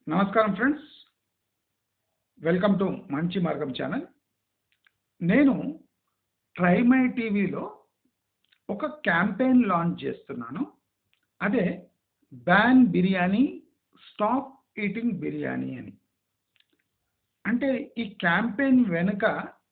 నమస్కారం friends welcome to మంచి మార్గం ఛానల్ నేను ట్రైమై టీవీలో ఒక క్యాంపెయిన్ లాంచ్ చేస్తున్నాను అదే ban biryani stop eating biryani అని అంటే ఈ క్యాంపెయిన్ వెనుక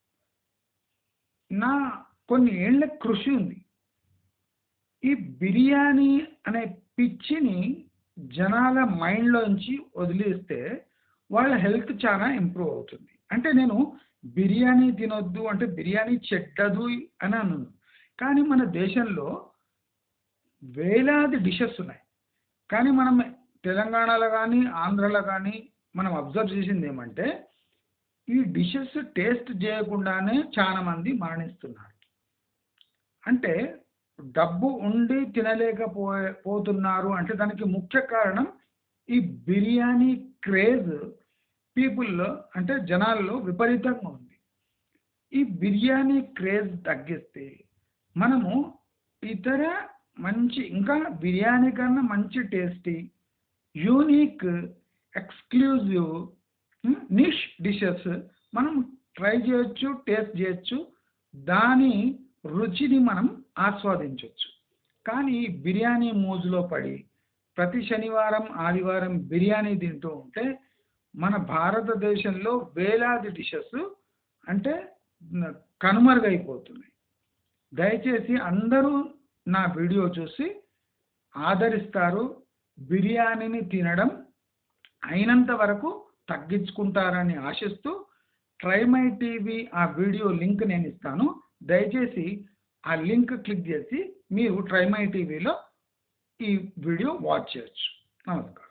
నా కొన్ని ఏళ్ల కృషి ఉంది ఈ బిర్యానీ అనే పిచ్చిని జనాల మైండ్లోంచి వదిలేస్తే వాళ్ళ హెల్త్ చాలా ఇంప్రూవ్ అవుతుంది అంటే నేను బిర్యానీ తినొద్దు అంటే బిర్యానీ చెడ్డదు అని అన్నాను కానీ మన దేశంలో వేలాది డిషెస్ ఉన్నాయి కానీ మనం తెలంగాణలో కానీ ఆంధ్రలో కానీ మనం అబ్జర్వ్ చేసింది ఏమంటే ఈ డిషెస్ టేస్ట్ చేయకుండానే చాలా మంది మరణిస్తున్నారు అంటే డబ్బు ఉండి తినలేకపోయే పోతున్నారు అంటే దానికి ముఖ్య కారణం ఈ బిర్యానీ క్రేజ్ పీపుల్లో అంటే జనాల్లో విపరీతంగా ఉంది ఈ బిర్యానీ క్రేజ్ తగ్గిస్తే మనము ఇతర మంచి ఇంకా బిర్యానీ కన్నా మంచి tasty unique exclusive niche dishes మనం ట్రై చేయొచ్చు టేస్ట్ చేయొచ్చు దాని రుచిని మనం ఆస్వాదించవచ్చు కానీ బిర్యానీ మోజులో పడి ప్రతి శనివారం ఆదివారం బిర్యానీ తింటూ ఉంటే మన భారతదేశంలో వేలాది డిషెస్ అంటే కనుమరుగైపోతున్నాయి దయచేసి అందరూ నా వీడియో చూసి ఆదరిస్తారు బిర్యానీని తినడం అయినంత వరకు తగ్గించుకుంటారని ఆశిస్తూ ట్రైమై టీవీ ఆ వీడియో లింక్ నేను ఇస్తాను దయచేసి ఆ లింక్ క్లిక్ చేసి మీరు ట్రైమై టీవీలో ఈ వీడియో వాచ్ చేయొచ్చు నమస్కారం